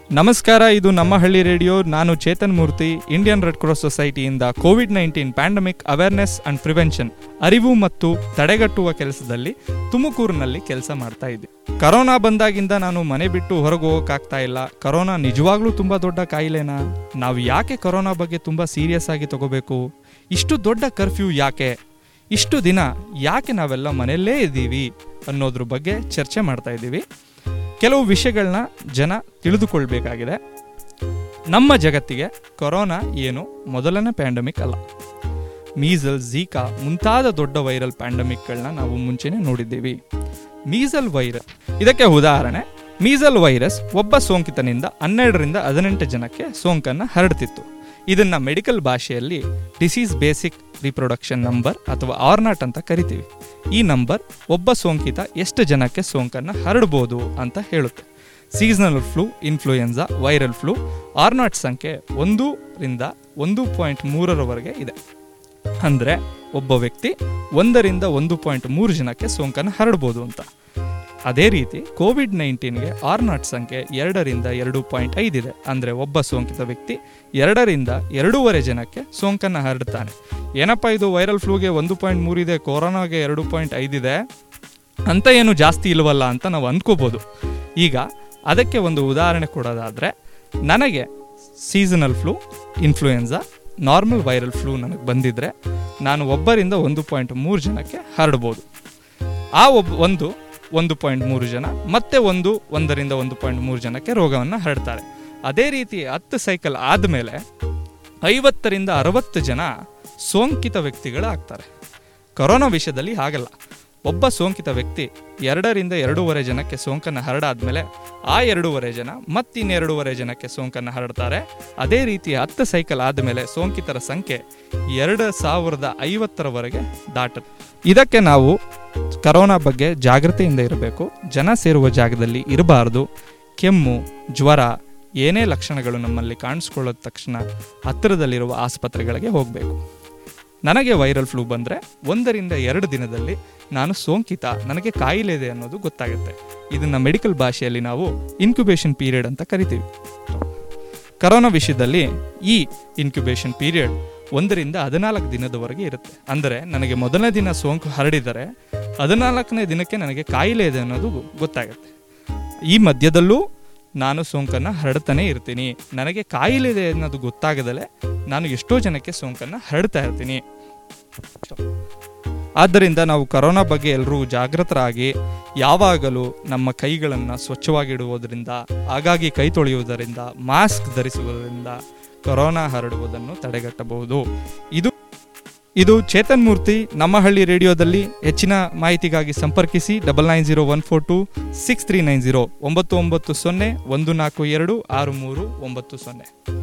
ನಮಸ್ಕಾರ ಇದು ನಮ್ಮ ಹಳ್ಳಿ ರೇಡಿಯೋ ನಾನು Chetan Murthy Indian red cross ಸೊಸೈಟಿಯಿಂದ Covid nineteen pandemic awareness and prevention ಅರಿವು ಮತ್ತು ತಡೆಗಟ್ಟುವ ಕೆಲಸದಲ್ಲಿ ತುಮಕೂರಿನಲ್ಲಿ ಕೆಲಸ ಮಾಡ್ತಾ ಇದ್ದೆ ಕರೋನಾ ಬಂದಾಗಿಂದ ನಾನು ಮನೆ ಬಿಟ್ಟು ಹೊರಗೆ ಹೋಗೋಕ್ಕಾಗ್ತಾ ಇಲ್ಲ ಕರೋನಾ ನಿಜವಾಗ್ಲೂ ತುಂಬ ದೊಡ್ಡ ಕಾಯಿಲೆನಾ ನಾವು ಯಾಕೆ ಕರೋನಾ ಬಗ್ಗೆ ತುಂಬ ಸೀರಿಯಸ್ ಆಗಿ ತಗೋಬೇಕು ಇಷ್ಟು ದೊಡ್ಡ ಕರ್ಫ್ಯೂ ಯಾಕೆ ಇಷ್ಟು ದಿನ ಯಾಕೆ ನಾವೆಲ್ಲ ಮನೆಯಲ್ಲೇ ಇದ್ದೀವಿ ಅನ್ನೋದ್ರ ಬಗ್ಗೆ ಚರ್ಚೆ ಮಾಡ್ತಾ ಇದ್ದೀವಿ ಕೆಲವು ವಿಷಯಗಳನ್ನ ಜನ ತಿಳಿದುಕೊಳ್ಬೇಕಾಗಿದೆ ನಮ್ಮ ಜಗತ್ತಿಗೆ ಕೊರೋನಾ ಏನು ಮೊದಲನೇ ಪ್ಯಾಂಡಮಿಕ್ ಅಲ್ಲ ಮೀಸಲ್ ಝೀಕಾ ಮುಂತಾದ ದೊಡ್ಡ ವೈರಲ್ ಪ್ಯಾಂಡಮಿಕ್ಗಳನ್ನ ನಾವು ಮುಂಚೆನೇ ನೋಡಿದ್ದೀವಿ ಮೀಸಲ್ ವೈರಸ್ ಇದಕ್ಕೆ ಉದಾಹರಣೆ ಮೀಸಲ್ ವೈರಸ್ ಒಬ್ಬ ಸೋಂಕಿತನಿಂದ ಹನ್ನೆರಡರಿಂದ ಹದಿನೆಂಟು ಜನಕ್ಕೆ ಸೋಂಕನ್ನು ಹರಡ್ತಿತ್ತು ಇದನ್ನ ಮೆಡಿಕಲ್ ಭಾಷೆಯಲ್ಲಿ ಡಿಸೀಸ್ ಬೇಸಿಕ್ ರಿಪ್ರೊಡಕ್ಷನ್ ನಂಬರ್ ಅಥವಾ ಆರ್ನಾಟ್ ಅಂತ ಕರಿತೀವಿ ಈ ನಂಬರ್ ಒಬ್ಬ ಸೋಂಕಿತ ಎಷ್ಟು ಜನಕ್ಕೆ ಸೋಂಕನ್ನು ಹರಡ್ಬೋದು ಅಂತ ಹೇಳುತ್ತೆ seasonal flu influenza viral flu R naught ಸಂಖ್ಯೆ ಒಂದರಿಂದ ಒಂದು ಪಾಯಿಂಟ್ ಮೂರರವರೆಗೆ ಇದೆ ಅಂದರೆ ಒಬ್ಬ ವ್ಯಕ್ತಿ ಒಂದರಿಂದ ಒಂದು ಪಾಯಿಂಟ್ ಮೂರು ಜನಕ್ಕೆ ಸೋಂಕನ್ನು ಹರಡ್ಬೋದು ಅಂತ ಅದೇ ರೀತಿ ಕೋವಿಡ್ ನೈನ್ಟೀನ್ಗೆ ಆರ್ ನಾಟ್ ಸಂಖ್ಯೆ ಎರಡರಿಂದ ಎರಡು ಪಾಯಿಂಟ್ ಐದಿದೆ ಅಂದರೆ ಒಬ್ಬ ಸೋಂಕಿತ ವ್ಯಕ್ತಿ ಎರಡರಿಂದ ಎರಡೂವರೆ ಜನಕ್ಕೆ ಸೋಂಕನ್ನು ಹರಡ್ತಾನೆ ಏನಪ್ಪ ಇದು ವೈರಲ್ ಫ್ಲೂಗೆ ಒಂದು ಪಾಯಿಂಟ್ ಮೂರಿದೆ ಕೊರೋನಾಗೆ ಎರಡು ಪಾಯಿಂಟ್ ಐದಿದೆ ಅಂತ ಏನು ಜಾಸ್ತಿ ಇಲ್ವಲ್ಲ ಅಂತ ನಾವು ಅಂದ್ಕೋಬೋದು ಈಗ ಅದಕ್ಕೆ ಒಂದು ಉದಾಹರಣೆ ಕೊಡೋದಾದರೆ ನನಗೆ seasonal flu influenza normal viral flu ನನಗೆ ಬಂದಿದ್ರೆ ನಾನು ಒಬ್ಬರಿಂದ ಒಂದು ಪಾಯಿಂಟ್ ಮೂರು ಜನಕ್ಕೆ ಹರಡ್ಬೋದು ಆ ಒಬ್ಬ ಒಂದು ಒಂದು ಪಾಯಿಂಟ್ ಮೂರು ಜನ ಮತ್ತೆ ಒಂದು ಒಂದರಿಂದ ಒಂದು ಪಾಯಿಂಟ್ ಮೂರು ಜನಕ್ಕೆ ರೋಗವನ್ನು ಹರಡ್ತಾರೆ ಅದೇ ರೀತಿ ಹತ್ತು ಸೈಕಲ್ ಆದಮೇಲೆ ಐವತ್ತರಿಂದ ಅರವತ್ತು ಜನ ಸೋಂಕಿತ ವ್ಯಕ್ತಿಗಳಾಗ್ತಾರೆ ಕೊರೋನಾ ವಿಷಯದಲ್ಲಿ ಹಾಗಲ್ಲ ಒಬ್ಬ ಸೋಂಕಿತ ವ್ಯಕ್ತಿ ಎರಡರಿಂದ ಎರಡೂವರೆ ಜನಕ್ಕೆ ಸೋಂಕನ್ನು ಹರಡಾದ್ಮೇಲೆ ಆ ಎರಡೂವರೆ ಜನ ಮತ್ತಿನ್ನೆರಡೂವರೆ ಜನಕ್ಕೆ ಸೋಂಕನ್ನು ಹರಡ್ತಾರೆ ಅದೇ ರೀತಿ ಹತ್ತು ಸೈಕಲ್ ಆದಮೇಲೆ ಸೋಂಕಿತರ ಸಂಖ್ಯೆ ಎರಡು ಸಾವಿರದ ಐವತ್ತರವರೆಗೆ ದಾಟುತ್ತೆ ಇದಕ್ಕೆ ನಾವು ಕರೋನಾ ಬಗ್ಗೆ ಜಾಗೃತಿಯಿಂದ ಇರಬೇಕು ಜನ ಸೇರುವ ಜಾಗದಲ್ಲಿ ಇರಬಾರ್ದು ಕೆಮ್ಮು ಜ್ವರ ಏನೇ ಲಕ್ಷಣಗಳು ನಮ್ಮಲ್ಲಿ ಕಾಣಿಸ್ಕೊಳ್ಳೋದ ತಕ್ಷಣ ಹತ್ತಿರದಲ್ಲಿರುವ ಆಸ್ಪತ್ರೆಗಳಿಗೆ ಹೋಗಬೇಕು ನನಗೆ ವೈರಲ್ ಫ್ಲೂ ಬಂದರೆ ಒಂದರಿಂದ ಎರಡು ದಿನದಲ್ಲಿ ನಾನು ಸೋಂಕಿತ ನನಗೆ ಕಾಯಿಲೆ ಇದೆ ಅನ್ನೋದು ಗೊತ್ತಾಗುತ್ತೆ ಇದನ್ನು ಮೆಡಿಕಲ್ ಭಾಷೆಯಲ್ಲಿ ನಾವು ಇನ್ಕ್ಯುಬೇಷನ್ ಪೀರಿಯಡ್ ಅಂತ ಕರಿತೀವಿ ಕರೋನಾ ವಿಷಯದಲ್ಲಿ ಈ ಇನ್ಕ್ಯುಬೇಷನ್ ಪೀರಿಯಡ್ ಒಂದರಿಂದ ಹದಿನಾಲ್ಕು ದಿನದವರೆಗೆ ಇರುತ್ತೆ ಅಂದರೆ ನನಗೆ ಮೊದಲನೇ ದಿನ ಸೋಂಕು ಹರಡಿದರೆ ಹದಿನಾಲ್ಕನೇ ದಿನಕ್ಕೆ ನನಗೆ ಕಾಯಿಲೆ ಇದೆ ಅನ್ನೋದು ಗೊ- ಗೊತ್ತಾಗುತ್ತೆ ಈ ಮಧ್ಯದಲ್ಲೂ ನಾನು ಸೋಂಕನ್ನು ಹರಡ್ತಾನೆ ಇರ್ತೀನಿ ನನಗೆ ಕಾಯಿಲೆ ಇದೆ ಅನ್ನೋದು ಗೊತ್ತಾಗದಲೆ ನಾನು ಎಷ್ಟೋ ಜನಕ್ಕೆ ಸೋಂಕನ್ನು ಹರಡ್ತಾ ಇರ್ತೀನಿ ಆದ್ದರಿಂದ ನಾವು ಕರೋನಾ ಬಗ್ಗೆ ಎಲ್ಲರೂ ಜಾಗೃತರಾಗಿ ಯಾವಾಗಲೂ ನಮ್ಮ ಕೈಗಳನ್ನು ಸ್ವಚ್ಛವಾಗಿಡುವುದರಿಂದ ಆಗಾಗ್ಗೆ ಕೈ ತೊಳೆಯುವುದರಿಂದ ಮಾಸ್ಕ್ ಧರಿಸುವುದರಿಂದ ಕೊರೋನಾ ಹರಡುವುದನ್ನು ತಡೆಗಟ್ಟಬಹುದು ಇದು ಇದು ಚೇತನ್ ಮೂರ್ತಿ ನಮ್ಮ ಹಳ್ಳಿ ರೇಡಿಯೋದಲ್ಲಿ ಹೆಚ್ಚಿನ ಮಾಹಿತಿಗಾಗಿ ಸಂಪರ್ಕಿಸಿ double nine zero one four two six three nine zero ಒಂಬತ್ತು ಒಂಬತ್ತು ಸೊನ್ನೆ ಒಂದು ನಾಲ್ಕು ಎರಡು ಆರು ಮೂರು ಒಂಬತ್ತು ಸೊನ್ನೆ